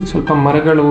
ಸ್ವಲ್ಪ ಮರಗಳು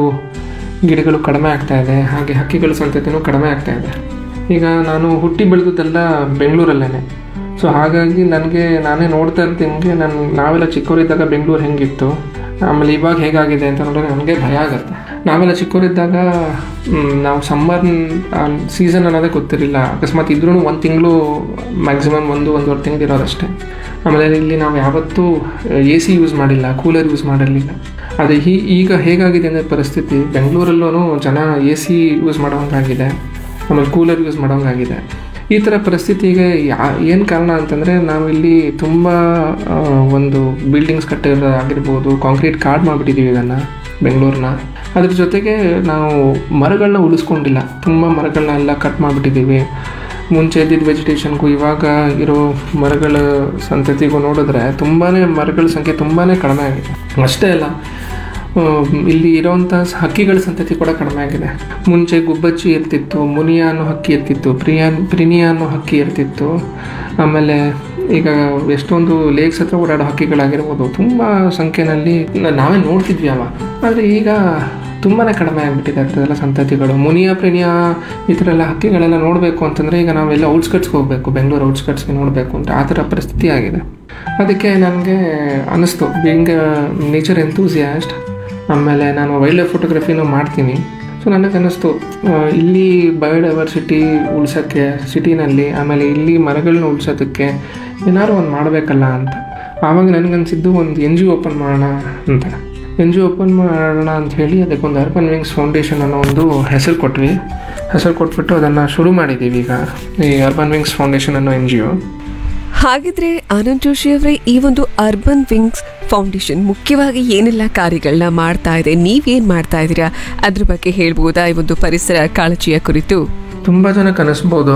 ಗಿಡಗಳು ಕಡಿಮೆ ಆಗ್ತಾ ಇದೆ ಹಾಗೆ ಹಕ್ಕಿಗಳ ಸಂತತಿನೂ ಕಡಿಮೆ ಆಗ್ತಾ ಇದೆ ಈಗ ನಾನು ಹುಟ್ಟಿ ಬೆಳೆದದ್ದೆಲ್ಲ ಬೆಂಗಳೂರಲ್ಲೇ ಸೊ ಹಾಗಾಗಿ ನನಗೆ ನಾನೇ ನೋಡ್ತಾ ಇರ್ತೀನಿ ನಾನು ನಾವೆಲ್ಲ ಚಿಕ್ಕವರಿದ್ದಾಗ ಬೆಂಗಳೂರು ಹೆಂಗಿತ್ತು ಆಮೇಲೆ ಇವಾಗ ಹೇಗಾಗಿದೆ ಅಂತ ನೋಡಿದ್ರೆ ನನಗೆ ಭಯ ಆಗುತ್ತೆ ನಾವೆಲ್ಲ ಚಿಕ್ಕವರಿದ್ದಾಗ ಮ್, ನಾವು ಸಮ್ಮರ್ ಸೀಸನ್ ಅನ್ನೋದೇ ಗೊತ್ತಿರಲಿಲ್ಲ ಅಕಸ್ಮಾತ್ ಇದ್ರೂ ಒಂದು ತಿಂಗಳು ಮ್ಯಾಕ್ಸಿಮಮ್ ಒಂದು ಒಂದೂವರೆ ತಿಂಗಳು ಇರೋದಷ್ಟೇ ಆಮೇಲೆ ಇಲ್ಲಿ ನಾವು ಯಾವತ್ತೂ ಎ ಸಿ ಯೂಸ್ ಮಾಡಿಲ್ಲ ಕೂಲರ್ ಯೂಸ್ ಮಾಡಿರಲಿಲ್ಲ ಅದು ಹೀ ಈಗ ಹೇಗಾಗಿದೆ ಅಂದರೆ ಪರಿಸ್ಥಿತಿ ಬೆಂಗಳೂರಲ್ಲೂ ಜನ ಎ ಸಿ ಯೂಸ್ ಮಾಡೋಂಗಾಗಿದೆ ಆಮೇಲೆ ಕೂಲರ್ ಯೂಸ್ ಮಾಡೋಂಗಾಗಿದೆ ಈ ಥರ ಪರಿಸ್ಥಿತಿಗೆ ಯಾ ಏನು ಕಾರಣ ಅಂತಂದರೆ ನಾವಿಲ್ಲಿ ತುಂಬ ಆ, ಒಂದು ಬಿಲ್ಡಿಂಗ್ಸ್ ಕಟ್ಟಿರೋದಾಗಿರ್ಬೋದು ಕಾಂಕ್ರೀಟ್ ಕಾರ್ಡ್ ಮಾಡಿಬಿಟ್ಟಿದ್ದೀವಿ ಇದನ್ನು ಬೆಂಗಳೂರನ್ನ ಅದ್ರ ಜೊತೆಗೆ ನಾವು ಮರಗಳನ್ನ ಉಳಿಸ್ಕೊಂಡಿಲ್ಲ ತುಂಬ ಮರಗಳನ್ನ ಎಲ್ಲ ಕಟ್ ಮಾಡಿಬಿಟ್ಟಿದ್ದೀವಿ ಮುಂಚೆ ಇದ್ದಿದ್ದ ವೆಜಿಟೇಷನ್ಗೂ ಇವಾಗ ಇರೋ ಮರಗಳ ಸಂತತಿಗೂ ನೋಡಿದ್ರೆ ತುಂಬಾ ಮರಗಳ ಸಂಖ್ಯೆ ತುಂಬಾ ಕಡಿಮೆ ಆಗಿದೆ ಅಷ್ಟೇ ಅಲ್ಲ ಆ, ಇಲ್ಲಿ ಇರೋವಂಥ ಹಕ್ಕಿಗಳ ಸಂತತಿ ಕೂಡ ಕಡಿಮೆ ಆಗಿದೆ ಮುಂಚೆ ಗುಬ್ಬಚ್ಚಿ ಇರ್ತಿತ್ತು ಮುನಿಯಾ ಅನ್ನೋ ಹಕ್ಕಿ ಇರ್ತಿತ್ತು ಪ್ರಿಯಾ ಪ್ರಿನಿಯಾ ಅನ್ನೋ ಹಕ್ಕಿ ಇರ್ತಿತ್ತು ಆಮೇಲೆ ಈಗ ಎಷ್ಟೊಂದು ಲೇಕ್ಸ್ ಹತ್ರ ಓಡಾಡೋ ಹಕ್ಕಿಗಳಾಗಿರ್ಬೋದು ತುಂಬ ಸಂಖ್ಯೆನಲ್ಲಿ ನ- ನಾವೇ ನೋಡ್ತಿದ್ವಿ ಅವಾಗ ಆದರೆ ಈಗ ತುಂಬಾ ಕಡಿಮೆ ಆಗಿಬಿಟ್ಟಿದೆ ಅದೆಲ್ಲ ಸಂತತಿಗಳು ಮುನಿಯಾ ಪ್ರಿನಿಯಾ ಈ ಥರ ಎಲ್ಲ ಹಕ್ಕಿಗಳೆಲ್ಲ ನೋಡಬೇಕು ಅಂತಂದರೆ ಈಗ ನಾವೆಲ್ಲ ಔಟ್ಸ್ಕಟ್ಸ್ಗೆ ಹೋಗಬೇಕು ಬೆಂಗಳೂರು ಔಟ್ಸ್ಕಟ್ಸ್ಗೆ ನೋಡಬೇಕು ಅಂತ ಆ ಥರ ಪರಿಸ್ಥಿತಿ ಆಗಿದೆ ಅದಕ್ಕೆ ನನಗೆ ಅನ್ನಿಸ್ತು ಬೀಂಗ್ ನೇಚರ್ ಎಂತೂಸಿಯಾಸ್ಟ್ ಆಮೇಲೆ ನಾನು ವೈಲ್ಡ್ ಲೈಫ್ ಫೋಟೋಗ್ರಫಿನೂ ಮಾಡ್ತೀನಿ ಸೊ ನನಗೆ ಅನ್ನಿಸ್ತು ಆ, ಇಲ್ಲಿ ಬಯೋಡೈವರ್ಸಿಟಿ ಉಳ್ಸೋಕ್ಕೆ ಸಿಟಿನಲ್ಲಿ ಆಮೇಲೆ ಇಲ್ಲಿ ಮರಗಳನ್ನ ಉಳ್ಸೋದಕ್ಕೆ ಏನಾದ್ರು ಒಂದು ಮಾಡಬೇಕಲ್ಲ ಅಂತ ಆವಾಗ ನನಗನ್ಸಿದ್ದು ಒಂದು ಎನ್ ಜಿ ಓಪನ್ ಮಾಡೋಣ ಅಂತ ಎನ್ ಜಿ ಓಪನ್ ಮಾಡೋಣ ಅಂತ ಹೇಳಿ ಅದಕ್ಕೊಂದು ಅರ್ಬನ್ ವಿಂಗ್ಸ್ ಫೌಂಡೇಶನ್ ಅನ್ನೋ ಒಂದು ಹೆಸರು ಕೊಟ್ವಿ ಹೆಸರು ಕೊಟ್ಬಿಟ್ಟು ಅದನ್ನು ಶುರು ಮಾಡಿದ್ದೀವಿ ಈಗ ಈ ಅರ್ಬನ್ ವಿಂಗ್ಸ್ ಫೌಂಡೇಶನ್ ಅನ್ನೋ ಎನ್ ಜಿ ಒ ಹಾಗಿದ್ರೆ ಆನಂದ್ ಜೋಶಿ ಅವರೇ ಈ ಒಂದು ಅರ್ಬನ್ ವಿಂಗ್ಸ್ ಫೌಂಡೇಶನ್ ಮುಖ್ಯವಾಗಿ ಏನೆಲ್ಲ ಕಾರ್ಯಗಳನ್ನ ಮಾಡ್ತಾ ಇದೆ ನೀವೇನ್ ಮಾಡ್ತಾ ಇದ್ದೀರಾ ಅದ್ರ ಬಗ್ಗೆ ಹೇಳ್ಬೋದಾ ಈ ಒಂದು ಪರಿಸರ ಕಾಳಜಿಯ ಕುರಿತು ತುಂಬ ಜನಕ್ಕೆ ಅನ್ನಿಸ್ಬೋದು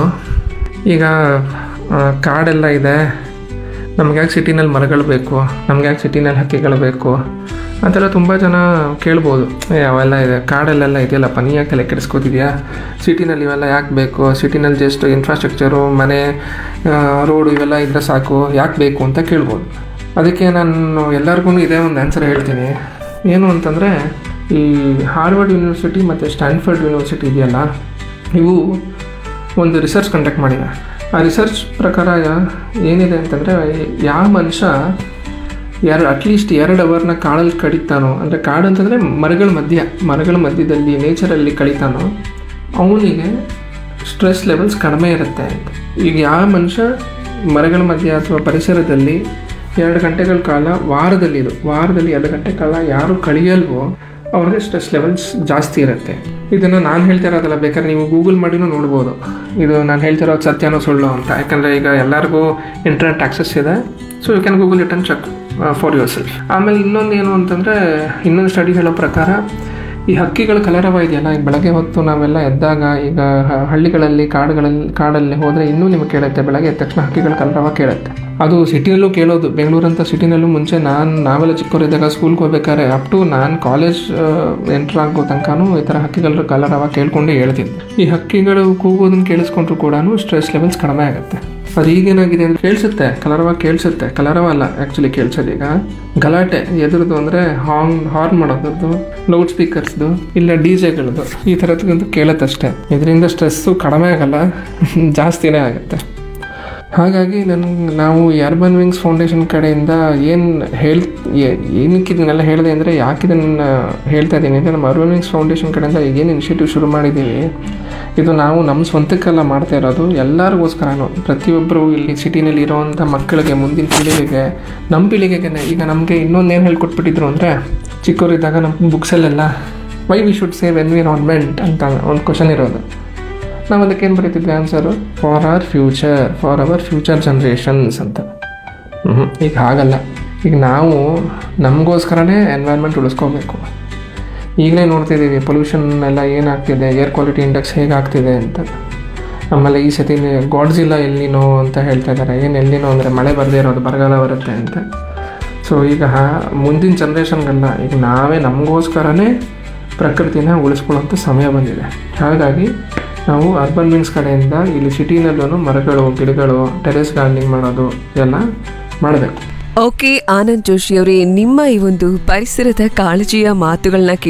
ಈಗ ಆ, ಕಾಡೆಲ್ಲ ಇದೆ ನಮ್ಗೆ ಯಾಕೆ ಸಿಟಿನಲ್ಲಿ ಮರಗಳು ಬೇಕು ನಮ್ಗೆ ಯಾಕೆ ಸಿಟಿನಲ್ಲಿ ಹಕ್ಕಿಗಳು ಬೇಕು ಅಂತೆಲ್ಲ ತುಂಬ ಜನ ಕೇಳ್ಬೋದು ಏ ಅವೆಲ್ಲ ಇದೆ ಕಾಡಲ್ಲೆಲ್ಲ ಇದೆಯಲ್ಲಪ್ಪ ನೀ ಯಾಕೆ ತಲೆ ಕೆಡಿಸ್ಕೋತಿದ್ಯಾ ಸಿಟಿನಲ್ಲಿ ಇವೆಲ್ಲ ಯಾಕೆ ಬೇಕು ಸಿಟಿನಲ್ಲಿ ಜಸ್ಟ್ ಇನ್ಫ್ರಾಸ್ಟ್ರಕ್ಚರು ಮನೆ ರೋಡು ಇವೆಲ್ಲ ಇದ್ದರೆ ಸಾಕು ಯಾಕೆ ಬೇಕು ಅಂತ ಕೇಳ್ಬೋದು ಅದಕ್ಕೆ ನಾನು ಎಲ್ಲರಿಗೂ ಇದೇ ಒಂದು ಆನ್ಸರ್ ಹೇಳ್ತೀನಿ ಏನು ಅಂತಂದರೆ ಈ ಹಾರ್ವರ್ಡ್ ಯೂನಿವರ್ಸಿಟಿ ಮತ್ತು ಸ್ಟ್ಯಾನ್ಫರ್ಡ್ ಯೂನಿವರ್ಸಿಟಿ ಇದೆಯಲ್ಲ ಇವು ಒಂದು ರಿಸರ್ಚ್ ಕಂಡಕ್ಟ್ ಮಾಡಿದೆ ಆ ರಿಸರ್ಚ್ ಪ್ರಕಾರ ಏನಿದೆ ಅಂತಂದರೆ ಯಾವ ಮನುಷ್ಯ ಎರಡು ಅಟ್ಲೀಸ್ಟ್ ಎರಡು ಅವರ್ನ ಕಾಡಲ್ಲಿ ಕಡಿತಾನೋ ಅಂದರೆ ಕಾಡು ಅಂತಂದರೆ ಮರಗಳ ಮಧ್ಯ ಮರಗಳ ಮಧ್ಯದಲ್ಲಿ ನೇಚರಲ್ಲಿ ಕಳಿತಾನೋ ಅವನಿಗೆ ಸ್ಟ್ರೆಸ್ ಲೆವೆಲ್ಸ್ ಕಡಿಮೆ ಇರುತ್ತೆ ಅಂತ ಈಗ ಯಾವ ಮನುಷ್ಯ ಮರಗಳ ಮಧ್ಯ ಅಥವಾ ಪರಿಸರದಲ್ಲಿ ಎರಡು ಗಂಟೆಗಳ ಕಾಲ ವಾರದಲ್ಲಿ ಇದು ವಾರದಲ್ಲಿ ಎರಡು ಗಂಟೆ ಕಾಲ ಯಾರು ಕಳಿಯಲ್ವೋ ಅವ್ರಿಗೆ ಸ್ಟ್ರೆಸ್ ಲೆವೆಲ್ಸ್ ಜಾಸ್ತಿ ಇರುತ್ತೆ ಇದನ್ನು ನಾನು ಹೇಳ್ತಾ ಇರೋದಲ್ಲ ಬೇಕಾದ್ರೆ ನೀವು ಗೂಗಲ್ ಮಾಡಿನೂ ನೋಡ್ಬೋದು ಇದು ನಾನು ಹೇಳ್ತಿರೋದು ಸತ್ಯನೋ ಸುಳ್ಳು ಅಂತ ಯಾಕಂದರೆ ಈಗ ಎಲ್ಲರಿಗೂ ಇಂಟರ್ನೆಟ್ ಆಕ್ಸೆಸ್ ಇದೆ so you can Google it and check for yourself ಆಮೇಲೆ ಇನ್ನೊಂದು ಏನು ಅಂತಂದರೆ ಇನ್ನೊಂದು ಸ್ಟಡಿ ಹೇಳೋ ಪ್ರಕಾರ ಈ ಹಕ್ಕಿಗಳ ಕಲರವ ಇದೆಯಲ್ಲ ಈಗ ಬೆಳಗ್ಗೆ ಹೊತ್ತು ನಾವೆಲ್ಲ ಎದ್ದಾಗ ಈಗ ಹ- ಹಳ್ಳಿಗಳಲ್ಲಿ ಕಾಡುಗಳಲ್ಲಿ ಕಾಡಲ್ಲಿ ಹೋದರೆ ಇನ್ನೂ ನಿಮಗೆ ಕೇಳುತ್ತೆ ಬೆಳಗ್ಗೆ ಎದ್ದ ತಕ್ಷಣ ಹಕ್ಕಿಗಳ ಕಲರವ ಕೇಳುತ್ತೆ ಅದು ಸಿಟಿನಲ್ಲೂ ಕೇಳೋದು ಬೆಂಗಳೂರಂಥ ಸಿಟಿನಲ್ಲೂ ಮುಂಚೆ ನಾನು ನಾವೆಲ್ಲ ಚಿಕ್ಕವರಿದ್ದಾಗ ಸ್ಕೂಲ್ಗೆ ಹೋಗ್ಬೇಕಾದ್ರೆ ಅಪ್ ಟು ನಾನು ಕಾಲೇಜ್ ಎಂಟ್ರ್ ಆಗೋ ತನಕನೂ ಈ ಥರ ಹಕ್ಕಿಗಳ ಕಲರವ ಕೇಳ್ಕೊಂಡೇ ಹೇಳ್ತಿದ್ದೆ ಈ ಹಕ್ಕಿಗಳು ಕೂಗೋದನ್ನ ಕೇಳಿಸ್ಕೊಂಡ್ರು ಕೂಡ ಸ್ಟ್ರೆಸ್ ಲೆವೆಲ್ಸ್ ಕಡಿಮೆ ಆಗುತ್ತೆ ಅದು ಈಗೇನಾಗಿದೆ ಅಂದರೆ ಕೇಳಿಸುತ್ತೆ ಕಲರವ ಕೇಳಿಸುತ್ತೆ ಕಲರವ ಅಲ್ಲ ಆ್ಯಕ್ಚುಲಿ ಕೇಳಿಸೋದು ಈಗ ಗಲಾಟೆ ಎದುರದು ಅಂದರೆ ಹಾರ್ನ್ ಹಾರ್ನ್ ಮಾಡೋದ್ರದ್ದು ಲೌಡ್ ಸ್ಪೀಕರ್ಸ್ದು ಇಲ್ಲ ಡಿ ಜೆಗಳದ್ದು ಈ ಥರದ್ದು ಕೇಳುತ್ತಷ್ಟೇ ಇದರಿಂದ ಸ್ಟ್ರೆಸ್ಸು ಕಡಿಮೆ ಆಗಲ್ಲ ಜಾಸ್ತಿನೇ ಆಗುತ್ತೆ ಹಾಗಾಗಿ ನನಗೆ ನಾವು ಈ ಅರ್ಬನ್ ವಿಂಗ್ಸ್ ಫೌಂಡೇಶನ್ ಕಡೆಯಿಂದ ಏನು ಹೇಳ್ ಏ- ಏನಕ್ಕೆ ಇದನ್ನೆಲ್ಲ ಹೇಳಿದೆ ಅಂದರೆ ಯಾಕೆ ಇದನ್ನು ಹೇಳ್ತಾ ಇದ್ದೀನಿ ಅಂದರೆ ನಮ್ಮ ಅರ್ಬನ್ ವಿಂಗ್ಸ್ ಫೌಂಡೇಶನ್ ಕಡೆಯಿಂದ ಏನು ಇನಿಷಿಯೇಟಿವ್ ಶುರು ಮಾಡಿದ್ದೀವಿ ಇದು ನಾವು ನಮ್ಮ ಸ್ವಂತಕ್ಕೆಲ್ಲ ಮಾಡ್ತಾ ಇರೋದು ಎಲ್ಲರಿಗೋಸ್ಕರನೂ ಪ್ರತಿಯೊಬ್ಬರು ಇಲ್ಲಿ ಸಿಟಿನಲ್ಲಿ ಇರೋವಂಥ ಮಕ್ಕಳಿಗೆ ಮುಂದಿನ ಪೀಳಿಗೆಗೆ ನಮ್ಮ ಪೀಳಿಗೆಗೆ ಈಗ ನಮಗೆ ಇನ್ನೊಂದು ಏನು ಹೇಳ್ಕೊಟ್ಬಿಟ್ಟಿದ್ರು ಅಂದರೆ ಚಿಕ್ಕವರಿದ್ದಾಗ ನಮ್ಮ ಬುಕ್ಸಲ್ಲೆಲ್ಲ why we should save environment ಅಂತ ಒಂದು ಕ್ವಶನ್ ಇರೋದು ನಾವು ಅದಕ್ಕೆ ಏನು ಬರೀತಿದ್ವಿ answer for our future for our future generations ಅಂತ ಹ್ಞೂ ಈಗ ಹಾಗಲ್ಲ ಈಗ ನಾವು ನಮಗೋಸ್ಕರನೇ ಎನ್ವೈರ್ಮೆಂಟ್ ಉಳಿಸ್ಕೋಬೇಕು ಈಗಲೇ ನೋಡ್ತಿದ್ದೀವಿ ಪೊಲ್ಯೂಷನ್ ಎಲ್ಲ ಏನಾಗ್ತಿದೆ ಏರ್ ಕ್ವಾಲಿಟಿ ಇಂಡೆಕ್ಸ್ ಹೇಗಾಗ್ತಿದೆ ಅಂತ ಆಮೇಲೆ ಈ ಸತಿ ಗಾಡ್ಸಿಲ್ಲ ಎಲ್ಲಿನೋ ಅಂತ ಹೇಳ್ತಾ ಇದ್ದಾರೆ ಏನು ಎಲ್ಲಿನೋ ಅಂದರೆ ಮಳೆ ಬರದೇ ಇರೋದು ಬರಗಾಲ ಬರುತ್ತೆ ಅಂತ ಸೊ ಈಗ ಹಾ- ಮುಂದಿನ ಜನ್ರೇಷನ್ಗೆಲ್ಲ ಈಗ ನಾವೇ ನಮಗೋಸ್ಕರನೇ ಪ್ರಕೃತಿನ ಉಳಿಸ್ಕೊಳ್ಳೋಂಥ ಸಮಯ ಬಂದಿದೆ ಹಾಗಾಗಿ ನಾವು ಅರ್ಬನ್ ವಿಂಗ್ಸ್ ಕಡೆಯಿಂದ ಇಲ್ಲಿ ಸಿಟಿನಲ್ಲೂ ಮರಗಳು ಗಿಡಗಳು ಟೆರೆಸ್ ಗಾರ್ಡನಿಂಗ್ ಮಾಡೋದು ಎಲ್ಲ ಮಾಡಬೇಕು ಓಕೆ ಆನಂದ್ ಜೋಶಿ ಅವರೇ ನಿಮ್ಮ ಈ ಒಂದು ಪರಿಸರದ ಕಾಳಜಿಯ ಮಾತುಗಳನ್ನ